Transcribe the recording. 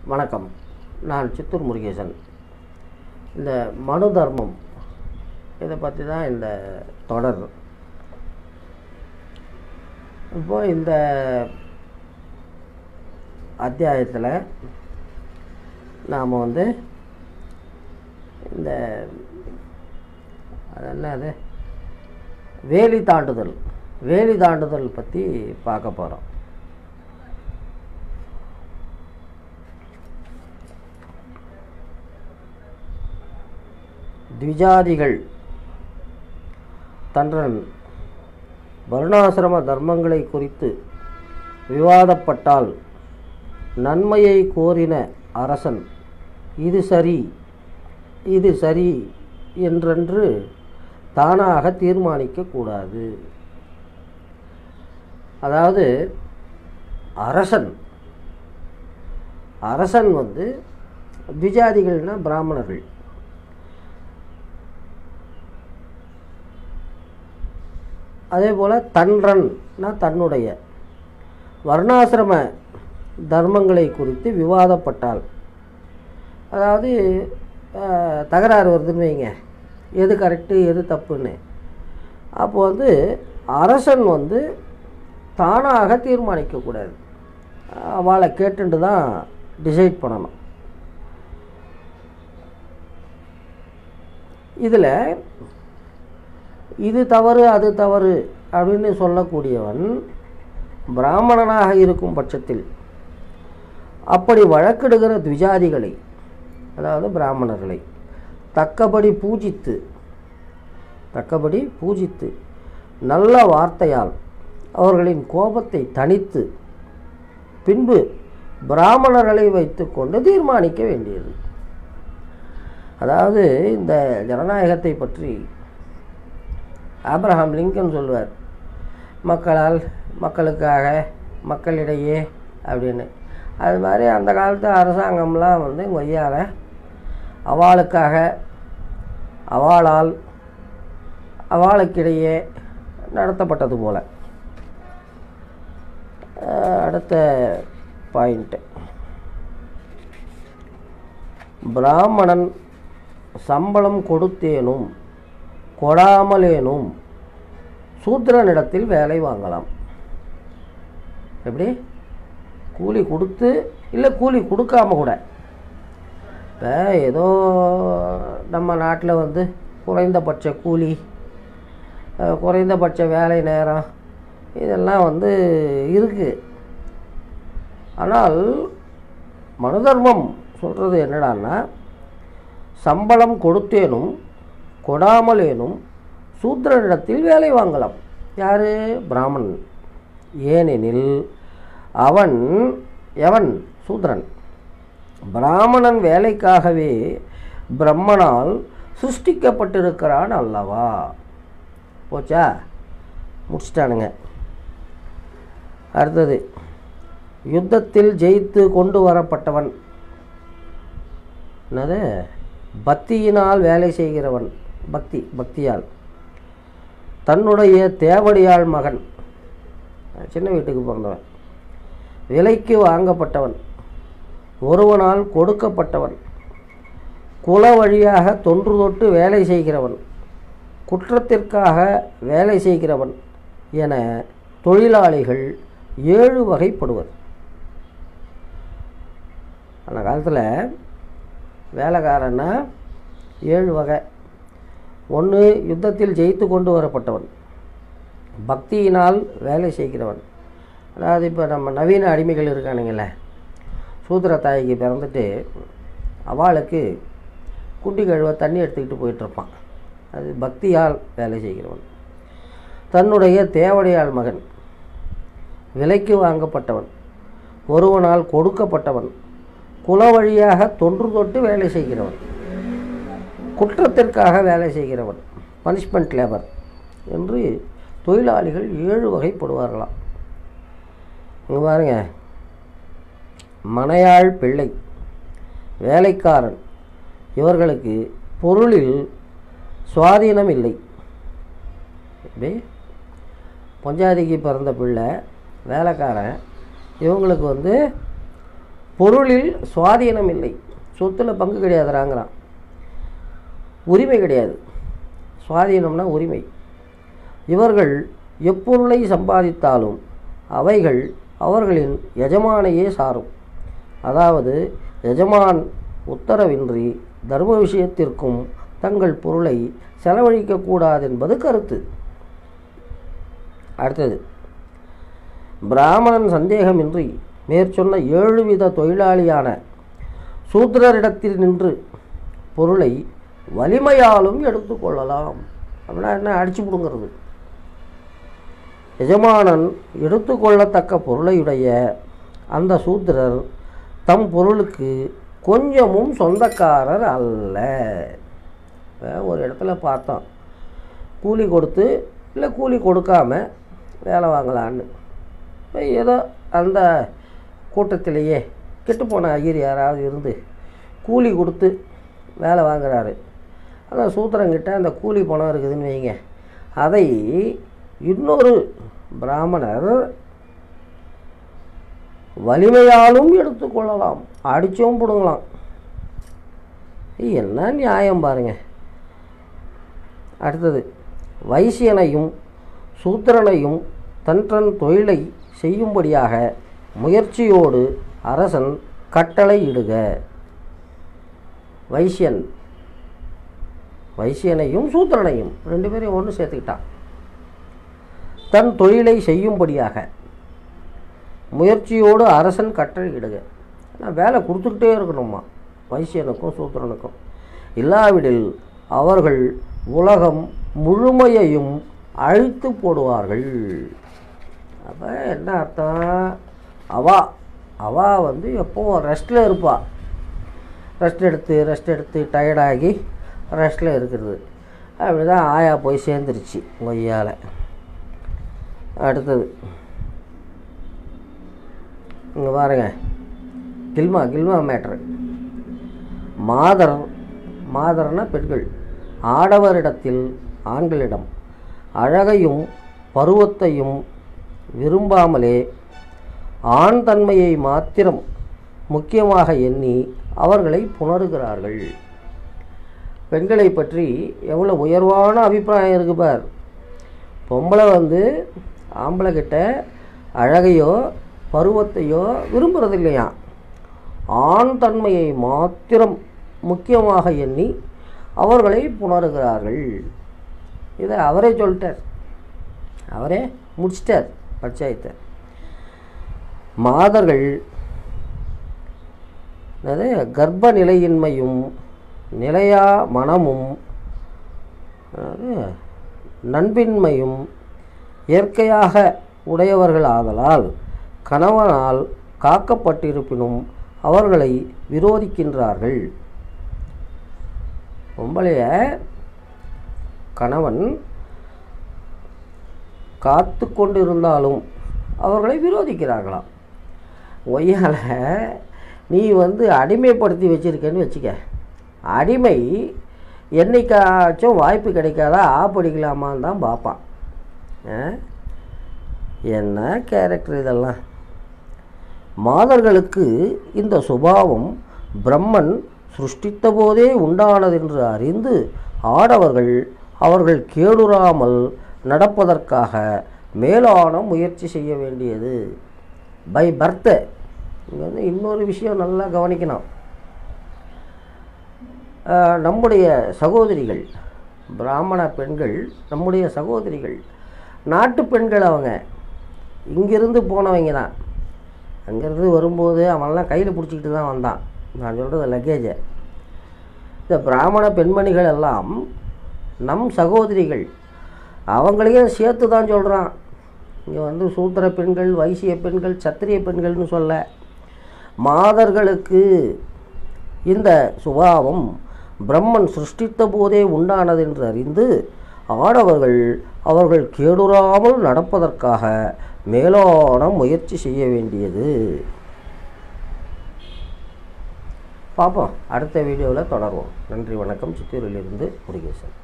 வணக்கம் நான் சித்தூர் முருகேசன் இந்த மனு தர்மம் இதை பற்றி தான் இந்த தொடர் இப்போ இந்த அத்தியாயத்தில் நாம் வந்து இந்த அது என்ன அது வேலி தாண்டுதல் வேலி தாண்டுதல் பற்றி பார்க்க போகிறோம் த்விஜாதிகள் தன்றன் வருணாசிரம தர்மங்களை குறித்து விவாதப்பட்டால் நன்மையை கோரின அரசன் இது சரி இது சரி என்றென்று தானாக தீர்மானிக்கக்கூடாது அதாவது அரசன் அரசன் வந்து த்விஜாதிகள்னா பிராமணர்கள் அதே போல் தன்றன்னா தன்னுடைய வர்ணாசிரம தர்மங்களை குறித்து விவாதப்பட்டால் அதாவது அஹ், தகராறு வருதுன்னு வைங்க எது கரெக்டு எது தப்புன்னு அப்போ வந்து அரசன் வந்து தானாக தீர்மானிக்கக்கூடாது அவளை கேட்டுட்டு தான் டிசைட் பண்ணணும் இதில் இது தவறு அது தவறு அப்படின்னு சொல்லக்கூடியவன் பிராமணனாக இருக்கும் பட்சத்தில் அப்படி வழக்கிடுகிற த்விஜாதிகளை அதாவது பிராமணர்களை தக்கபடி பூஜித்து தக்கபடி பூஜித்து நல்ல வார்த்தையால் அவர்களின் கோபத்தை தணித்து பின்பு பிராமணர்களை வைத்துக்கொண்டு தீர்மானிக்க வேண்டியது அதாவது இந்த ஜனநாயகத்தை பற்றி ஆப்ரஹாம் லிங்கன் சொல்லுவார் மக்களால் மக்களுக்காக மக்களிடையே அப்படின்னு அது மாதிரி அந்த காலத்து அரசாங்கம்லாம் வந்து கொய்யால அவளுக்காக அவளால் அவளுக்கிடையே நடத்தப்பட்டது போல அஹ் அடுத்த பாயிண்ட்டு பிராமணன் சம்பளம் கொடுத்தேனும் கொடாமலேனும் சூத்திரனிடத்தில் வேலை வாங்கலாம் எப்படி கூலி கொடுத்து இல்லை கூலி கொடுக்காம கூட இப்போ ஏதோ நம்ம நாட்டில் வந்து குறைந்தபட்ச கூலி அஹ், குறைந்தபட்ச வேலை நேரம் இதெல்லாம் வந்து இருக்குது ஆனால் மனுதர்மம் சொல்கிறது என்னடான்னா சம்பளம் கொடுத்தேனும் கொடாமலேனும் சூத்திரனிடத்தில் வேலை வாங்கலாம் யார் பிராமணன் ஏனெனில் அவன் எவன் சூத்திரன் பிராமணன் வேலைக்காகவே பிரம்மனால் சிருஷ்டிக்கப்பட்டிருக்கிறான் அல்லவா போச்சா முடிச்சிட்டானுங்க அடுத்தது யுத்தத்தில் ஜெயித்து கொண்டு வரப்பட்டவன் என்னது பக்தியினால் வேலை செய்கிறவன் பக்தி பக்தியால் தன்னுடைய தேவடியாள் மகன் சின்ன வீட்டுக்கு பிறந்தவன் விலைக்கு வாங்கப்பட்டவன் ஒருவனால் கொடுக்கப்பட்டவன் குல வழியாக தொன்று தொட்டு வேலை செய்கிறவன் குற்றத்திற்காக வேலை செய்கிறவன் என தொழிலாளிகள் ஏழு வகைப்படுவர் அந்த காலத்தில் வேலைக்காரன்னா ஏழு வகை ஒன்று யுத்தத்தில் ஜெயித்து கொண்டு வரப்பட்டவன் பக்தியினால் வேலை செய்கிறவன் அதாவது இப்போ நம்ம நவீன அடிமைகள் இருக்கானுங்களே சூத்திர தாய்க்கு பிறந்துட்டு அவளுக்கு குட்டி கழுவ தண்ணி எடுத்துக்கிட்டு போயிட்டுருப்பான் அது பக்தியால் வேலை செய்கிறவன் தன்னுடைய தேவடையாள் மகன் விலைக்கு வாங்கப்பட்டவன் ஒருவனால் கொடுக்கப்பட்டவன் குல வழியாக தொன்று தொட்டு வேலை செய்கிறவன் குற்றத்திற்காக வேலை செய்கிறவன் பனிஷ்மெண்ட் லேபர் என்று தொழிலாளிகள் ஏழு வகைப்படுவார்களாம் இங்கே பாருங்க மனையாள் பிள்ளை வேலைக்காரன் இவர்களுக்கு பொருளில் சுவாதீனம் இல்லை எப்படி பொஞ்சாதிக்கு பிறந்த பிள்ளை வேலைக்காரன் இவங்களுக்கு வந்து பொருளில் சுவாதீனம் இல்லை சொத்தில் பங்கு கிடையாதுறாங்கிறான் உரிமை கிடையாது சுவாதீனம்னா உரிமை இவர்கள் எப்பொருளை சம்பாதித்தாலும் அவைகள் அவர்களின் எஜமானையே சாரும் அதாவது எஜமான் உத்தரவின்றி தர்ம விஷயத்திற்கும் தங்கள் பொருளை செலவழிக்கக்கூடாது என்பது கருத்து அடுத்தது பிராமணன் சந்தேகமின்றி மேற்சொன்ன ஏழு வித தொழிலாளியான சூத்திரரிடத்தில் நின்று பொருளை வலிமையாலும் எடுத்துக்கொள்ளலாம் அப்படின்னா என்ன அடிச்சு பிடுங்கிறது எஜமானன் எடுத்துக்கொள்ளத்தக்க பொருளையுடைய அந்த சூத்திரர் தம் பொருளுக்கு கொஞ்சமும் சொந்தக்காரர் அல்ல இப்ப ஒரு இடத்துல பார்த்தோம் கூலி கொடுத்து இல்லை கூலி கொடுக்காம வேலை வாங்கலான்னு இப்ப ஏதோ அந்த கூட்டத்திலேயே கெட்டுப்போன ஐயர் யாராவது இருந்து கூலி கொடுத்து வேலை வாங்குறாரு அந்த சூத்திரங்கிட்ட அந்த கூலி பணம் இருக்குதுன்னு வைங்க அதை இன்னொரு பிராமணர் வலிமையாலும் எடுத்துக்கொள்ளலாம் அடிச்சும் பிடுங்கலாம் ஏய், என்ன நியாயம் பாருங்க அடுத்தது வைசியனையும் சூத்திரனையும் தன் தன் தொழிலை செய்யும்படியாக முயற்சியோடு அரசன் கட்டளை இடுக வைசியன் வைசியனையும் சூத்திரனையும் ரெண்டு பேரையும் ஒன்று சேர்த்துக்கிட்டான் தன் தொழிலை செய்யும்படியாக முயற்சியோடு அரசன் கட்டளை இடுக ஆனால் வேலை கொடுத்துக்கிட்டே இருக்கணுமா வைசியனுக்கும் சூத்திரனுக்கும் இல்லாவிடில் அவர்கள் உலகம் முழுமையையும் அழித்து போடுவார்கள் அப்போ என்ன அர்த்தம் அவா அவா வந்து எப்பவும் ரெஸ்ட்டில் இருப்பா ரெஸ்ட் எடுத்து ரெஸ்ட் எடுத்து டயர்டாகி ரெஸ்ட்டில் இருக்கிறது அப்படி தான் ஆயா போய் சேர்ந்துருச்சு கொய்யால் அடுத்தது இங்கே பாருங்க கில்மா கில்மா மேட்ரு மாதர் மாதர்னா பெண்கள் ஆடவரிடத்தில் ஆண்களிடம் அழகையும் பருவத்தையும் விரும்பாமலே ஆண் தன்மையை மாத்திரம் முக்கியமாக எண்ணி அவர்களை புணருகிறார்கள் பெண்களை பற்றி எவ்வளோ உயர்வான அபிப்பிராயம் இருக்கு பார் பொம்பளை வந்து ஆம்பளை கிட்ட அழகையோ பருவத்தையோ விரும்புறது இல்லையா ஆண் தன்மையை மாத்திரம் முக்கியமாக எண்ணி அவர்களை புணருகிறார்கள் இதை அவரே சொல்லிட்டார் அவரே முடிச்சிட்டார் பஞ்சாயத்தை மாதர்கள் அதாவது கர்ப்ப நிலையின்மையும் நிலையா மனமும் அதாவது நண்பின்மையும் இயற்கையாக உடையவர்கள் ஆதலால் கணவனால் காக்கப்பட்டிருப்பினும் அவர்களை விரோதிக்கின்றார்கள் பொம்பளைய கணவன் காத்து கொண்டிருந்தாலும் அவர்களை விரோதிக்கிறார்களாம் ஒய்யால நீ வந்து அடிமைப்படுத்தி வச்சிருக்கேன்னு வச்சுக்க அடிமை என்னைக்காச்சும் வாய்ப்பு கிடைக்காதா ஆப்படிக்கலாமான்னு தான் பார்ப்பான் ஆ? என்ன கேரக்டர் இதெல்லாம் மாதர்களுக்கு இந்த சுபாவம் பிரம்மன் சிருஷ்டித்த போதே உண்டானதென்று அறிந்து ஆடவர்கள் அவர்கள் கேடுறாமல் நடப்பதற்காக மேலான முயற்சி செய்ய வேண்டியது பை பர்த் இங்கே வந்து இன்னொரு விஷயம் நல்லா கவனிக்கணும் ஆஹ், நம்முடைய சகோதரிகள் பிராமண பெண்கள் நம்முடைய சகோதரிகள் நாட்டு பெண்கள் அவங்க இங்கிருந்து போனவங்க தான் அங்கேருந்து வரும்போது அவன்லாம் கையில் பிடிச்சிக்கிட்டு தான் வந்தான் நான் சொல்கிறது லக்கேஜை இந்த பிராமண பெண்மணிகள் எல்லாம் நம் சகோதரிகள் அவங்களையும் சேர்த்து தான் சொல்கிறான் இங்கே வந்து சூத்திர பெண்கள் வைசிய பெண்கள் சத்திரிய பெண்கள்னு சொல்ல மாதர்களுக்கு இந்த சுபாவம் பிரம்மன் சிருஷ்டித்த போதே உண்டானது என்று அறிந்து ஆடவர்கள் அவர்கள் கேடுறாமல் நடப்பதற்காக மேலான முயற்சி செய்ய வேண்டியது பார்ப்போம் அடுத்த வீடியோவில் தொடருவோம் நன்றி வணக்கம் சித்தூரிலிருந்து முருகேசன்